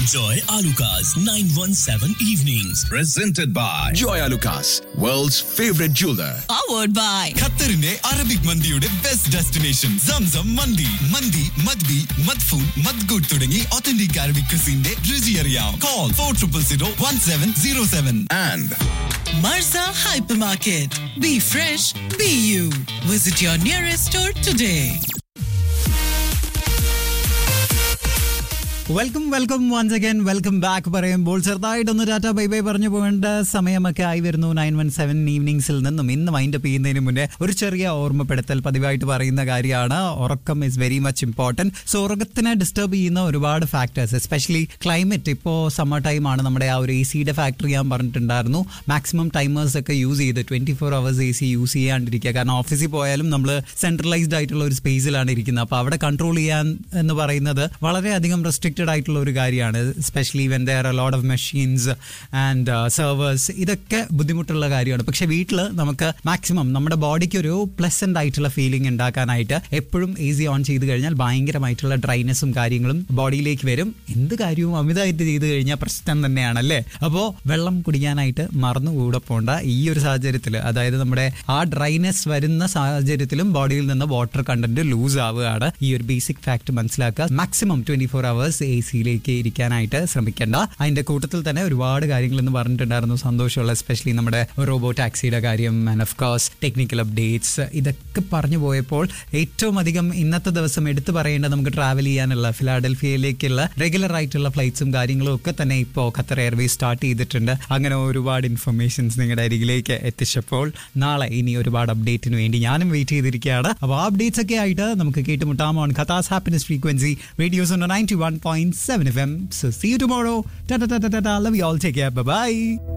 Enjoy Alucard's 917 evenings. Presented by Joy Lucas, world's favorite jeweler. powered by ഖത്തറിന്റെ Arabic മന്തിയുടെ best destination Zamzam മന്തി മന്തി മദ്ബി മദ്ഫൂൺ മദ്ഗൂട്ട് തുടങ്ങി ഒത്തന്റിക് അറബിക് ക്രിസിന്റെ രുചി അറിയാം call four triple zero one seven zero seven And Marza Hypermarket. Be fresh, be you. Visit your nearest store today. Welcome welcome once again welcome back പറയുമ്പോൾ ചെറുതായിട്ടൊന്ന് ടാറ്റ ബൈ ബൈ പറഞ്ഞു പോകേണ്ട സമയമൊക്കെ ആയി വരുന്നു നയൻ വൺ സെവൻ ഈവനിങ്സിൽ നിന്നും ഇന്ന് mind up ചെയ്യുന്നതിന് മുന്നേ ഒരു ചെറിയ ഓർമ്മപ്പെടുത്തൽ പതിവായിട്ട് പറയുന്ന കാര്യമാണ് ഉറക്കം is very much important so ഉറക്കത്തിനെ ഡിസ്റ്റർബ് ചെയ്യുന്ന ഒരുപാട് ഫാക്ടേഴ്സ് എസ്പെഷ്യലി ക്ലൈമറ്റ് ഇപ്പോൾ സമ്മർ ടൈമാണ് നമ്മുടെ ആ ഒരു എ സിയുടെ ഫാക്ടറി ഞാൻ പറഞ്ഞിട്ടുണ്ടായിരുന്നു മാക്സിമം ടൈമേഴ്സ് ഒക്കെ യൂസ് ചെയ്ത് twenty four hours A C use ചെയ്യാണ്ടിരിക്കുക കാരണം ഓഫീസിൽ പോയാലും നമ്മൾ സെൻട്രലൈസ്ഡ് ആയിട്ടുള്ള ഒരു സ്പേസിലാണ് ഇരിക്കുന്നത് അപ്പോൾ അവിടെ കൺട്രോൾ ചെയ്യാൻ എന്ന് പറയുന്നത് വളരെയധികം റെസ്ട്രിക്റ്റഡ് ആയിട്ടുള്ള ഒരു കാര്യമാണ് specially when there a lot of machines and servers ഇതൊക്കെ ബുദ്ധിമുട്ടുള്ള കാര്യമാണ് പക്ഷെ വീട്ടിൽ നമുക്ക് മാക്സിമം നമ്മുടെ ബോഡിക്ക് ഒരു പ്ലസന്റ് ആയിട്ടുള്ള ഫീലിംഗ് ഉണ്ടാക്കാനായിട്ട് എപ്പോഴും എ സി ഓൺ ചെയ്ത് കഴിഞ്ഞാൽ ഭയങ്കരമായിട്ടുള്ള ഡ്രൈനെസ്സും കാര്യങ്ങളും ബോഡിയിലേക്ക് വരും എന്ത് കാര്യവും അമിതമായിട്ട് ചെയ്ത് കഴിഞ്ഞാൽ പ്രശ്നം തന്നെയാണല്ലേ അപ്പോൾ വെള്ളം കുടിക്കാനായിട്ട് മറന്നുകൂടെ പോണ്ട ഈ ഒരു സാഹചര്യത്തിൽ അതായത് നമ്മുടെ ആ ഡ്രൈനെസ് വരുന്ന സാഹചര്യത്തിലും ബോഡിയിൽ നിന്ന് വാട്ടർ കണ്ടന്റ് ലൂസ് ആവുകയാണ് ഈ ഒരു ബേസിക് ഫാക്ട് മനസ്സിലാക്കുക maximum twenty four hours A സിയിലേക്ക് ഇരിക്കാനായിട്ട് ശ്രമിക്കേണ്ട അതിന്റെ കൂട്ടത്തിൽ തന്നെ ഒരുപാട് കാര്യങ്ങൾ എന്ന് പറഞ്ഞിട്ടുണ്ടായിരുന്നു സന്തോഷമുള്ള എസ്പെഷ്യലി നമ്മുടെ റോബോ ടാക്സിയുടെ കാര്യം and of course technical updates ഇതൊക്കെ പറഞ്ഞു പോയപ്പോൾ ഏറ്റവും അധികം ഇന്നത്തെ ദിവസം എടുത്തു പറയേണ്ട നമുക്ക് ട്രാവൽ ചെയ്യാനുള്ള ഫിലാഡൽഫിയയിലേക്കുള്ള റെഗുലർ ആയിട്ടുള്ള ഫ്ലൈറ്റ്സും കാര്യങ്ങളും ഒക്കെ തന്നെ ഇപ്പോൾ ഖത്തർ എയർവേസ് സ്റ്റാർട്ട് ചെയ്തിട്ടുണ്ട് അങ്ങനെ ഒരുപാട് ഇൻഫർമേഷൻസ് നിങ്ങളുടെ അരികിലേക്ക് എത്തിച്ചപ്പോൾ നാളെ ഇനി ഒരുപാട് അപ്ഡേറ്റിന് വേണ്ടി ഞാനും വെയിറ്റ് ചെയ്തിരിക്കുകയാണ് അപ്പോൾ ആ അപ്ഡേറ്റ്സ് ഒക്കെ ആയിട്ട് നമുക്ക് കേട്ടുമുട്ടാം on Qatar's happiness frequency radio's ninety one point seven F M so see tomorrow love you all take care by